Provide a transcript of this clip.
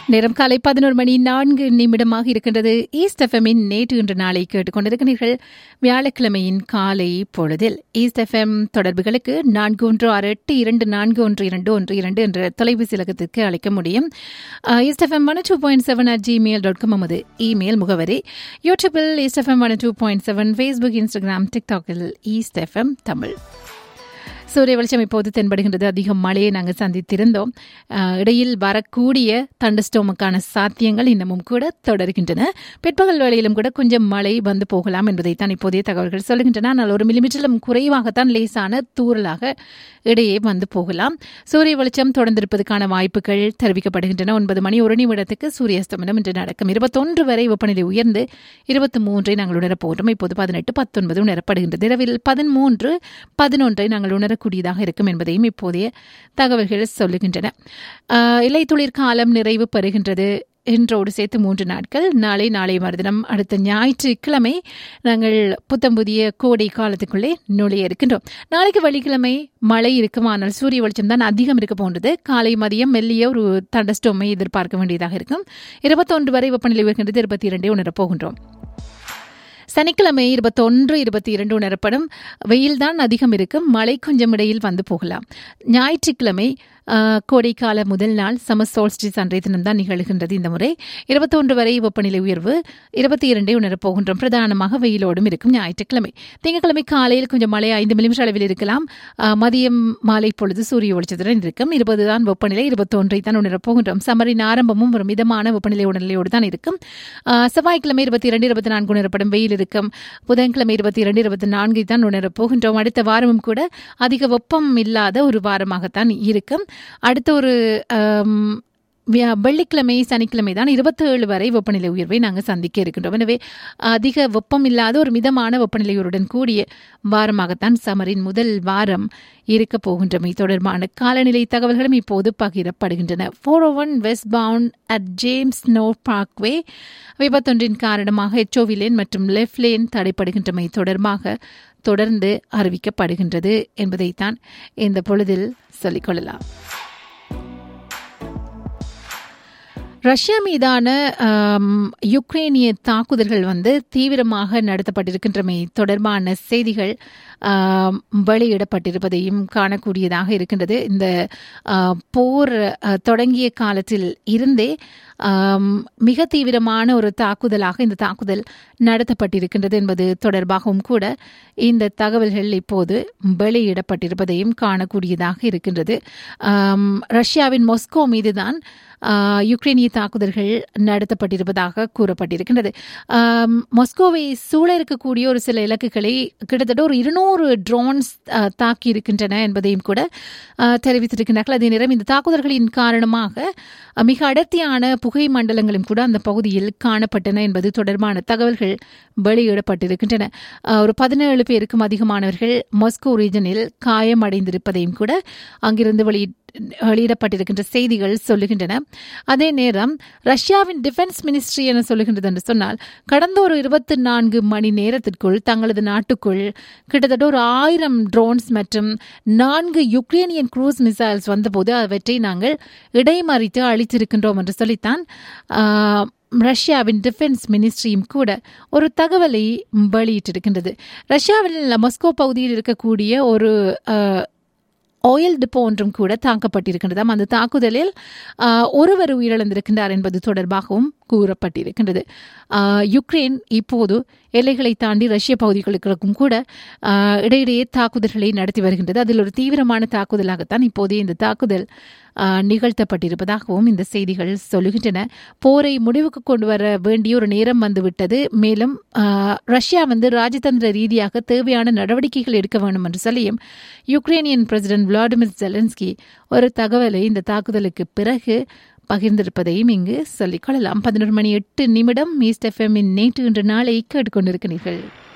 நேரம் காலை பதினோரு மணி நான்கு நிமிடமாக இருக்கின்றது ஈஸ்ட் எஃப்எம்மின் நேற்று இன்று நாளை கேட்டுக்கொண்டிருக்கிறீர்கள் வியாழக்கிழமையின் காலை பொழுதில் ஈஸ்ட் எஃப்எம் தொடர்புகளுக்கு நான்கு ஒன்று ஆறு எட்டு இரண்டு நான்கு ஒன்று இரண்டு ஒன்று இரண்டு என்ற தொலைபேசி இலக்கத்திற்கு அழைக்க முடியும் அஹ், East FM one two point seven at Gmail dot com நமது இமெயில் முகவரி யூடியூபில் East FM one two point seven Facebook Instagram டிக்டாக்கில் ஈஸ்ட் எஃப்எம் தமிழ் சூரிய வெளிச்சம் இப்போது தென்படுகின்றது அதிக மழையை நாங்கள் சந்தித்திருந்தோம் அஹ், இடையில் வரக்கூடிய தண்டஸ்டோமுக்கான சாத்தியங்கள் இன்னமும் கூட தொடர்கின்றன பிற்பகல் வேளையிலும் கூட கொஞ்சம் மழை வந்து போகலாம் என்பதைத்தான் இப்போதைய தகவல்கள் சொல்லுகின்றன ஆனால் ஒரு மில்லிமீட்டரிலும் குறைவாகத்தான் லேசான தூறலாக இடையே வந்து போகலாம் சூரிய வெளிச்சம் தொடர்ந்திருப்பதற்கான வாய்ப்புகள் தெரிவிக்கப்படுகின்றன ஒன்பது மணி ஒரு நிமிடத்துக்கு சூரியஸ்தமனம் இன்று நடக்கும் இருபத்தொன்று வரை வெப்பநிலை உயர்ந்து இருபத்தி மூன்றை நாங்கள் உணரப் போகிறோம் இப்போது பதினெட்டு பத்தொன்பது உணரப்படுகின்றது இரவில் பதிமூன்று பதினொன்றை நாங்கள் உணரக்கூடியதாக இருக்கும் என்பதையும் இப்போதைய தகவல்கள் சொல்லுகின்றன ஆஹ், இலைத்துளிர் காலம் நிறைவு பெறுகின்றது இன்றோடு சேர்த்து மூன்று நாட்கள் நாளை நாளை மறுதினம் அடுத்த ஞாயிற்றுக்கிழமை நாங்கள் புத்தம் புதிய கோடை காலத்துக்குள்ளே நுழைய இருக்கின்றோம் நாளைக்கு வெள்ளிக்கிழமை மழை இருக்கும் ஆனால் சூரிய வெளிச்சம் தான் அதிகம் இருக்க போன்றது காலை மதியம் மெல்லிய ஒரு தண்டஸ்டோமை எதிர்பார்க்க வேண்டியதாக இருக்கும் இருபத்தொன்று வரை வெப்பநிலை உயர்கின்றது இருபத்தி இரண்டை உணரப் போகின்றோம் சனிக்கிழமை இருபத்தொன்று இருபத்தி இரண்டு உணரப்படும் வெயில் தான் அதிகம் இருக்கும் மழை கொஞ்சம் இடையில் வந்து போகலாம் ஞாயிற்றுக்கிழமை ஆஹ், கோடைக்கால முதல் நாள் சமர் சோல்ஸ்டிஸ் அன்றைய தினம் தான் நிகழ்கின்றது இந்த முறை இருபத்தொன்று வரை வெப்பநிலை உயர்வு இருபத்தி இரண்டை உணரப் போகின்றோம் பிரதானமாக வெயிலோடும் இருக்கும் ஞாயிற்றுக்கிழமை திங்கட்கிழமை காலையில் கொஞ்சம் மழை ஐந்து மில்லிமீட்டர் அளவில் இருக்கலாம் ஆஹ், மதியம் மாலை பொழுது சூரிய வெளிச்சத்துடன் இருக்கும் இருபது தான் வெப்பநிலை இருபத்தொன்றை தான் உணரப் போகின்றோம் சமரின் ஆரம்பமும் ஒரு மிதமான வெப்பநிலை உணர்நிலையோடு தான் இருக்கும் ஆஹ், செவ்வாய்க்கிழமை இருபத்தி இரண்டு இருபத்தி நான்கு உணரப்படும் வெயில் இருக்கும் புதன்கிழமை இருபத்தி இரண்டு இருபத்தி நான்கை தான் உணரப் போகின்றோம் அடுத்த வாரமும் கூட அதிக வெப்பம் இல்லாத ஒரு வாரமாகத்தான் இருக்கும் அடுத்த ஒரு ஆம், வியா- வெள்ளிக்கிழமை சனிக்கிழமை தான் இருபத்தேழு வரை வெப்பநிலை உயர்வை நாங்கள் சந்திக்க இருக்கின்றோம் எனவே அதிக வெப்பம் இல்லாத ஒரு மிதமான வெப்பநிலையுடன் கூடிய வாரமாகத்தான் சமரின் முதல் வாரம் இருக்க போகின்றமை தொடர்பான காலநிலை தகவல்களும் இப்போது பகிரப்படுகின்றன four O one westbound at James Snow Parkway விபத்தொன்றின் காரணமாக எச்ஓவி லேன் மற்றும் லெஃப்ட் லேன் தடைப்படுகின்றமை தொடர்பாக தொடர்ந்து அறிவிக்கப்படுகின்றது என்பதைத்தான் இந்த பொழுதில் சொல்லிக்கொள்ளலாம் ரஷ்யா மீதான ஆம், யுக்ரைனிய தாக்குதல்கள் வந்து தீவிரமாக நடத்தப்பட்டிருக்கின்றமை தொடர்பான செய்திகள் ஆம், வெளியிடப்பட்டிருப்பதையும் காணக்கூடியதாக இருக்கின்றது இந்த ஆ, போர் ஆ, தொடங்கிய காலத்தில் இருந்தே ஆம், மிக தீவிரமான ஒரு தாக்குதலாக இந்த தாக்குதல் நடத்தப்பட்டிருக்கின்றது என்பது தொடர்பாகவும் கூட இந்த தகவல்கள் இப்போது வெளியிடப்பட்டிருப்பதையும் காணக்கூடியதாக இருக்கின்றது ஆம், ரஷ்யாவின் மொஸ்கோ மீதுதான் ஆ, யுக்ரைனிய தாக்குதல்கள் நடத்தப்பட்டிருப்பதாக கூறப்பட்டிருக்கின்றது ஆம், மொஸ்கோவை சூழ இருக்கக்கூடிய ஒரு சில இலக்குகளை கிட்டத்தட்ட ஒரு இருநூறு ட்ரோன்ஸ் தாக்கி இருக்கின்றன என்பதையும் கூட ஆ, தெரிவித்திருக்கின்றார்கள் அதே நேரம் இந்த தாக்குதல்களின் காரணமாக அ, மிக அடர்த்தியான புகை மண்டலங்களும் கூட அந்த பகுதியில் காணப்பட்டன என்பது தொடர்பான தகவல்கள் வெளியிடப்பட்டிருக்கின்றன ஆ, ஒரு பதினேழு பேருக்கும் அதிகமானவர்கள் மாஸ்கோ ரீஜனில் காயமடைந்திருப்பதையும் கூட அங்கிருந்து வெளி வெளியிடப்பட்டிருக்கின்ற செய்திகள் சொல்லுகின்றன அதே நேரம் ரஷ்யாவின் டிஃபென்ஸ் மினிஸ்ட்ரி என சொல்லுகின்றது என்று சொன்னால் கடந்த ஒரு இருபத்தி நான்கு மணி நேரத்திற்குள் தங்களது நாட்டுக்குள் கிட்டத்தட்ட ஒரு ஆயிரம் ட்ரோன்ஸ் மற்றும் நான்கு யுக்ரைனியன் க்ரூஸ் மிசைல்ஸ் வந்தபோது அவற்றை நாங்கள் இடைமறித்து அழித்திருக்கின்றோம் என்று சொல்லித்தான் ஆஹ், ரஷ்யாவின் டிஃபென்ஸ் மினிஸ்ட்ரியும் கூட ஒரு தகவலை வெளியிட்டிருக்கின்றது ரஷ்யாவில் மஸ்கோ பகுதியில் இருக்கக்கூடிய ஒரு ஆஹ், ஆயில் டிப்போ ஒன்றும் கூட தாக்கப்பட்டிருக்கின்றதாம் அந்த தாக்குதலில் ஆஹ், ஒருவர் உயிரிழந்திருக்கின்றார் என்பது தொடர்பாகவும் கூறப்பட்டிருக்கின்றது ஆஹ், யுக்ரைன் இப்போது எல்லைகளை தாண்டி ரஷ்ய பகுதிகளுக்கும் கூட ஆஹ், இடையிடையே தாக்குதல்களை நடத்தி வருகின்றது அதில் ஒரு தீவிரமான தாக்குதலாகத்தான் இப்போதைய இந்த தாக்குதல் ஆஹ், நிகழ்த்தப்பட்டிருப்பதாகவும் இந்த செய்திகள் சொல்லுகின்றன போரை முடிவுக்கு கொண்டு வர வேண்டிய ஒரு நேரம் வந்துவிட்டது மேலும் ஆஹ், ரஷ்யா வந்து ராஜதந்திர ரீதியாக தேவையான நடவடிக்கைகள் எடுக்க வேண்டும் என்று சொல்லியும் யுக்ரைனியன் பிரசிடென்ட் விளாடிமிர் ஜெலன்ஸ்கி ஒரு தகவலை இந்த தாக்குதலுக்கு பிறகு பகிர்ந்திருப்பதையும் இங்கு சொல்லிக்கொள்ளலாம் பதினொரு மணி எட்டு நிமிடம் ஈஸ்ட் எஃப்எம்மின் நேற்று இன்று நாளை கேட்டுக்கொண்டிருக்கிறீர்கள்